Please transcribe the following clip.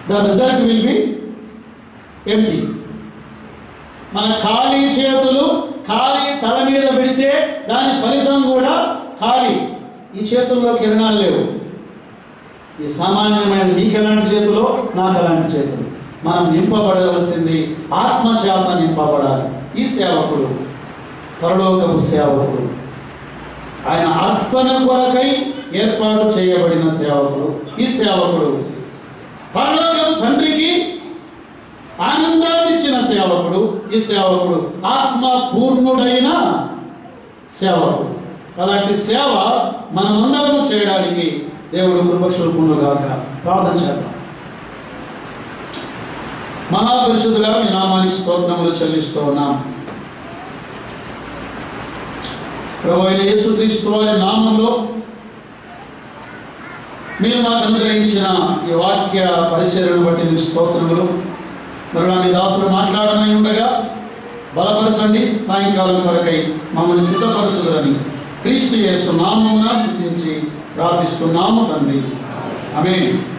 the result will be empty మన ఖాళీ చేతులు ఖాళీ తల మీద పెడితే దాని ఫలితం కూడా ఖాళీ ఈ చేతుల్లో కిరణాలు లేవు ఈ సామాన్యమైన నీకు ఎలాంటి చేతులు నాకు ఎలాంటి చేతులు మనం నింపబడవలసింది ఆత్మ చేత నింపబడాలి ఈ సేవకుడు పరలోకపు సేవకుడు ఆయన అర్పణ కొరకై ఏర్పాటు చేయబడిన సేవకుడు ఈ సేవకుడు పరలోకపు తండ్రికి ఆనందాన్ని ఇచ్చిన సేవకుడు ఈ సేవకుడు ఆత్మ పూర్ణుడైన సేవకుడు అలాంటి సేవ మనమందరము చేయడానికి దేవుడు కృపశూపును గాక ప్రార్థన చేద్దాం మహాపరిషుడుగా మీ నామానికి స్తోత్రములు చెల్లిస్తూ ఉన్నాం ప్రభు అయిన యేసుక్రీస్తు వారి నామంలో మీరు మాకు అనుగ్రహించిన ఈ వాక్య పరిచయను బట్టి మీ స్తోత్రములు మరలా మీ దాసుడు మాట్లాడనై ఉండగా బలపరచండి సాయంకాలం కొరకై మమ్మల్ని సిద్ధపరచుదని క్రీస్తు యేసు నామమున స్థుతించి ప్రార్థిస్తున్నాము తండ్రి ఆమేన్